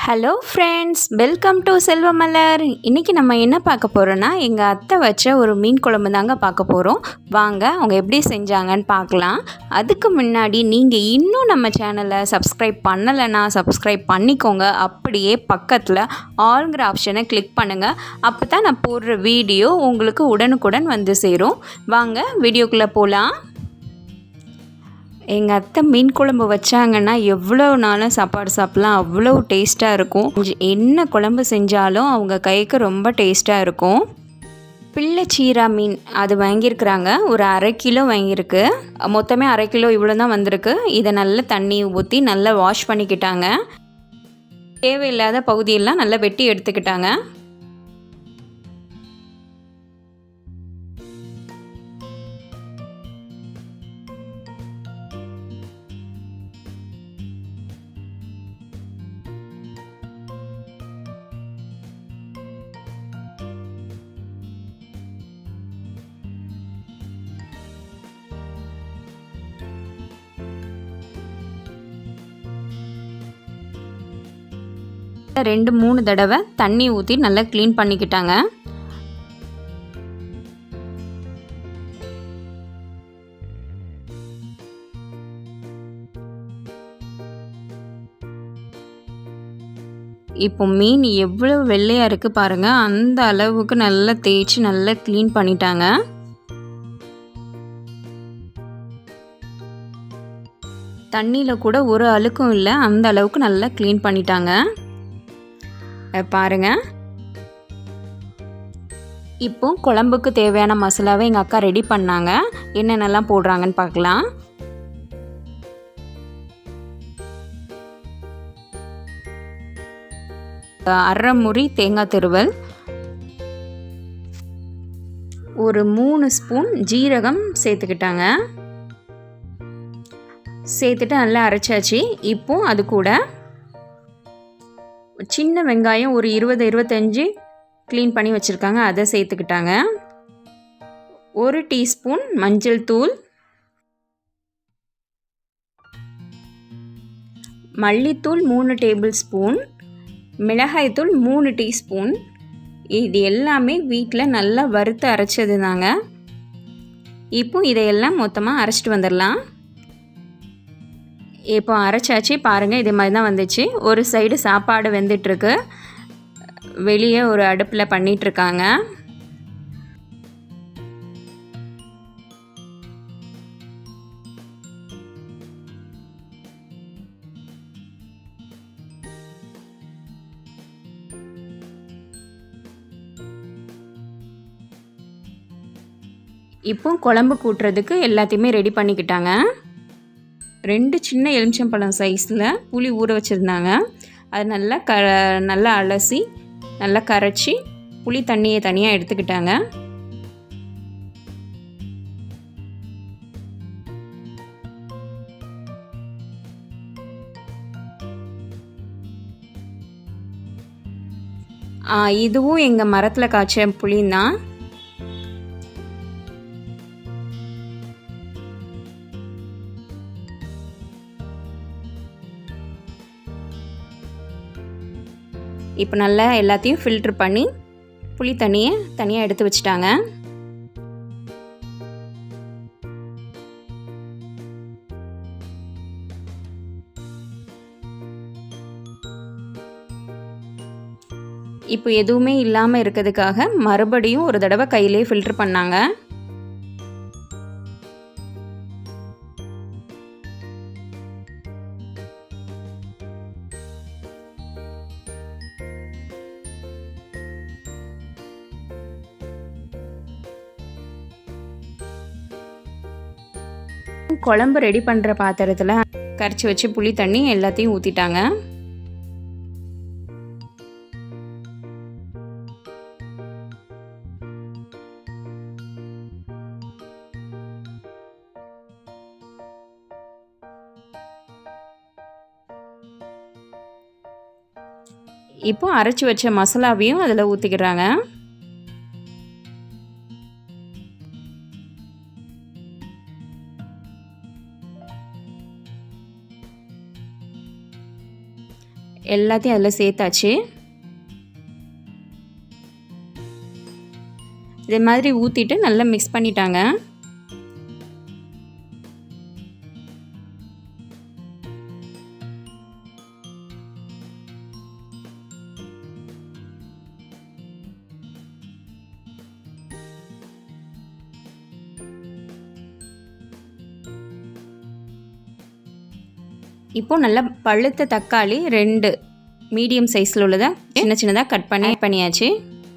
hello friends welcome to Selvamalar இன்றைக்கி நம்ம என்ன பார்க்க போகிறோன்னா எங்கள் அத்தை வச்ச ஒரு மீன் குழம்பு தாங்க பார்க்க போகிறோம் வாங்க அவங்க எப்படி செஞ்சாங்கன்னு பார்க்கலாம் அதுக்கு முன்னாடி நீங்கள் இன்னும் நம்ம சேனலை சப்ஸ்கிரைப் பண்ணலைன்னா சப்ஸ்கிரைப் பண்ணிக்கோங்க அப்படியே பக்கத்தில் ஆல்ங்கிற ஆப்ஷனை கிளிக் பண்ணுங்கள் அப்போ தான் நான் போடுற வீடியோ உங்களுக்கு உடனுக்குடன் வந்து சேரும் வாங்க வீடியோக்குள்ளே போகலாம் எங்கள் அத்தை மீன் குழம்பு வச்சாங்கன்னா எவ்வளோ நாளும் சாப்பாடு சாப்பிட்லாம் அவ்வளோ டேஸ்ட்டாக இருக்கும் என்ன குழம்பு செஞ்சாலும் அவங்க கைக்கு ரொம்ப டேஸ்ட்டாக இருக்கும் பிள்ளை சீரா மீன் அது வாங்கியிருக்கிறாங்க ஒரு அரை கிலோ வாங்கியிருக்கு மொத்தமே அரை கிலோ இவ்வளோ தான் வந்திருக்கு இதை நல்லா தண்ணி ஊற்றி நல்லா வாஷ் பண்ணிக்கிட்டாங்க தேவையில்லாத பகுதியெல்லாம் நல்லா வெட்டி எடுத்துக்கிட்டாங்க ரெண்டு மூணு தடவை தண்ணி ஊற்றி நல்லா க்ளீன் பண்ணிக்கிட்டாங்க இப்போ மீன் எவ்வளோ வெள்ளையாக இருக்குது பாருங்கள் அந்த அளவுக்கு நல்லா தேய்ச்சி நல்லா க்ளீன் பண்ணிட்டாங்க தண்ணியில் கூட ஒரு அழுக்கும் இல்லை அந்த அளவுக்கு நல்லா க்ளீன் பண்ணிட்டாங்க பாருங்க இப்போ குழம்புக்கு தேவையான மசாலாவை எங்கள் அக்கா ரெடி பண்ணாங்க என்னென்னலாம் போடுறாங்கன்னு பார்க்கலாம் அரை முறி தேங்காய் திருவல் ஒரு மூணு ஸ்பூன் ஜீரகம் சேர்த்துக்கிட்டாங்க சேர்த்துட்டு நல்லா அரைச்சாச்சு இப்போ அது கூட சின்ன வெங்காயம் ஒரு இருபது இருபத்தஞ்சி க்ளீன் பண்ணி வச்சுருக்காங்க அதை சேர்த்துக்கிட்டாங்க ஒரு டீஸ்பூன் மஞ்சள் தூள் மல்லித்தூள் மூணு டேபிள் ஸ்பூன் மிளகாய்த்தூள் மூணு டீஸ்பூன் இது எல்லாமே வீட்டில் நல்லா வறுத்து அரைச்சது தாங்க இப்போ இதையெல்லாம் மொத்தமாக அரைச்சிட்டு வந்துடலாம் இப்போ அரைச்சாச்சு பாருங்கள் இதே மாதிரி தான் வந்துச்சு ஒரு சைடு சாப்பாடு வெந்துட்டுருக்கு வெளியே ஒரு அடுப்பில் பண்ணிகிட்ருக்காங்க இப்போ குழம்பு கூட்டுறதுக்கு எல்லாத்தையுமே ரெடி பண்ணிக்கிட்டாங்க ரெண்டு சின்ன எலுமிச்சம்பழம் சைஸில் புளி ஊற வச்சுருந்தாங்க அது நல்லா க நல்லா அலசி நல்லா கரைச்சி புளி தண்ணியை தனியாக எடுத்துக்கிட்டாங்க இதுவும் எங்கள் மரத்தில் காய்ச்ச புளிந்தான் இப்போ நல்லா எல்லாத்தையும் ஃபில்ட்ரு பண்ணி புளி தண்ணியை தனியாக எடுத்து வச்சுட்டாங்க இப்போ எதுவுமே இல்லாமல் இருக்கிறதுக்காக மறுபடியும் ஒரு தடவை கையிலே ஃபில்ட்ரு பண்ணாங்க குழம்பு ரெடி பண்ணுற பாத்திரத்தில் கரைச்சி வச்சு புளி தண்ணி எல்லாத்தையும் ஊற்றிட்டாங்க இப்போ அரைச்சி வச்ச மசாலாவையும் அதில் ஊற்றிக்கிறாங்க எல்லாத்தையும் அதில் சேர்த்தாச்சு இதே மாதிரி ஊற்றிட்டு நல்லா மிக்ஸ் பண்ணிட்டாங்க இப்போது நல்லா பழுத்த தக்காளி ரெண்டு மீடியம் சைஸில் உள்ளதை சின்ன சின்னதாக கட் பண்ணி பண்ணியாச்சு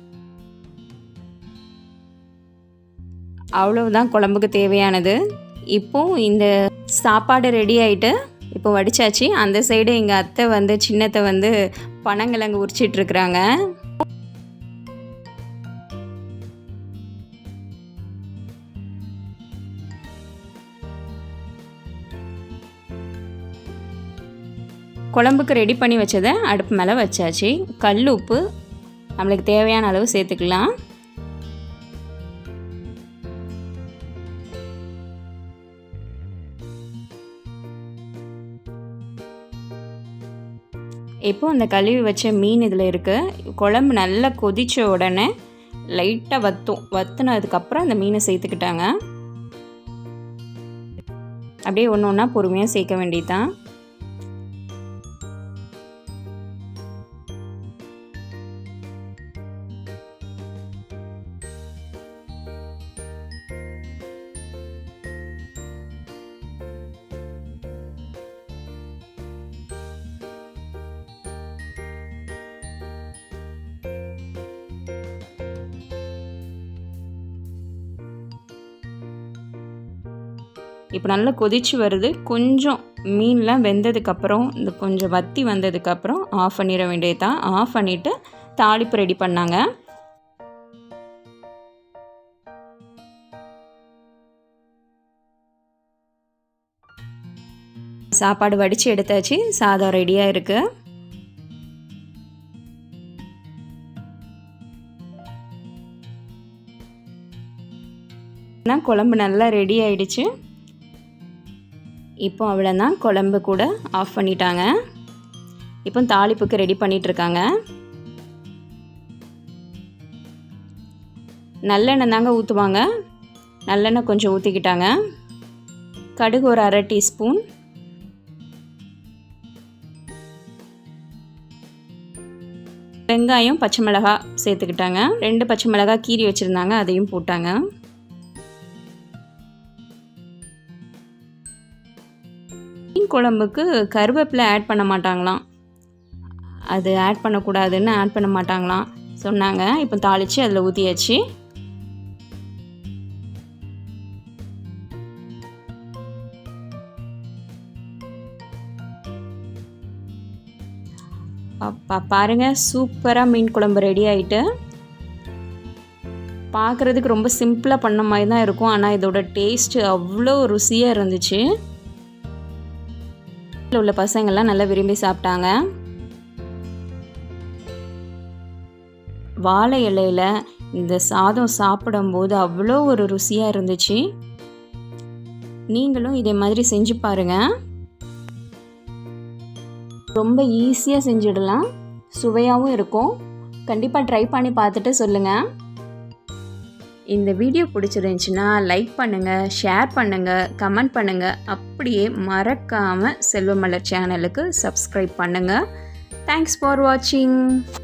அவ்வளவுதான் குழம்புக்கு தேவையானது இப்போது இந்த சாப்பாடு ரெடி ஆகிட்டு இப்போ வடிச்சாச்சு அந்த சைடு எங்கள் அத்தை வந்து சின்னத்தை வந்து பனங்கிழங்கு உரிச்சிட்ருக்குறாங்க குழம்புக்கு ரெடி பண்ணி வச்சதை அடுப்பு மேலே வச்சாச்சு கல் உப்பு நம்மளுக்கு தேவையான அளவு சேர்த்துக்கலாம் இப்போது அந்த கழுவி வச்ச மீன் இதில் இருக்குது குழம்பு நல்லா கொதித்த உடனே லைட்டாக வத்தும் வத்துனதுக்கப்புறம் அந்த மீனை சேர்த்துக்கிட்டாங்க அப்படியே ஒன்று ஒன்றா பொறுமையாக சேர்க்க வேண்டியதுதான் இப்போ நல்லா கொதிச்சு வருது கொஞ்சம் மீன்லாம் வெந்ததுக்கப்புறம் இந்த கொஞ்சம் வத்தி வந்ததுக்கப்புறம் ஆஃப் பண்ணிட வேண்டியது தான் ஆஃப் பண்ணிவிட்டு தாளிப்பு ரெடி பண்ணாங்க சாப்பாடு வடித்து எடுத்தாச்சு சாதம் ரெடியாக இருக்குது குழம்பு நல்லா ரெடி ஆயிடுச்சு இப்போ அவ்வளோதான் குழம்பு கூட ஆஃப் பண்ணிட்டாங்க இப்போ தாளிப்புக்கு ரெடி பண்ணிகிட்ருக்காங்க நல்லெண்ணெய் தாங்க ஊற்றுவாங்க நல்லெண்ணெய் கொஞ்சம் ஊற்றிக்கிட்டாங்க கடுகு ஒரு அரை டீஸ்பூன் வெங்காயம் பச்சை மிளகாய் சேர்த்துக்கிட்டாங்க ரெண்டு பச்சை மிளகாய் கீரி வச்சுருந்தாங்க அதையும் போட்டாங்க மீன் குழம்புக்கு கருவேப்பிலை ஆட் பண்ண மாட்டாங்களாம் அது ஆட் பண்ணக்கூடாதுன்னு ஆட் பண்ண மாட்டாங்களாம் சொன்னாங்க இப்போ தாளித்து அதில் ஊற்றியாச்சு அப்பா பாருங்கள் சூப்பராக மீன் குழம்பு ரெடி ஆகிட்டு பார்க்குறதுக்கு ரொம்ப சிம்பிளாக பண்ண மாதிரி தான் இருக்கும் ஆனால் இதோட டேஸ்ட்டு அவ்வளோ ருசியாக இருந்துச்சு உள்ள பசங்கள்லாம் நல்லா விரும்பி சாப்பிட்டாங்க வாழை இலையில் இந்த சாதம் சாப்பிடும்போது அவ்வளோ ஒரு ருசியாக இருந்துச்சு நீங்களும் இதே மாதிரி செஞ்சு பாருங்கள் ரொம்ப ஈஸியாக செஞ்சிடலாம் சுவையாகவும் இருக்கும் கண்டிப்பாக ட்ரை பண்ணி பார்த்துட்டு சொல்லுங்கள் இந்த வீடியோ பிடிச்சிருந்துச்சின்னா லைக் பண்ணுங்கள் ஷேர் பண்ணுங்கள் கமெண்ட் பண்ணுங்கள் அப்படியே மறக்காமல் செல்வமலர் சேனலுக்கு சப்ஸ்கிரைப் பண்ணுங்கள் தேங்க்ஸ் ஃபார் வாட்சிங்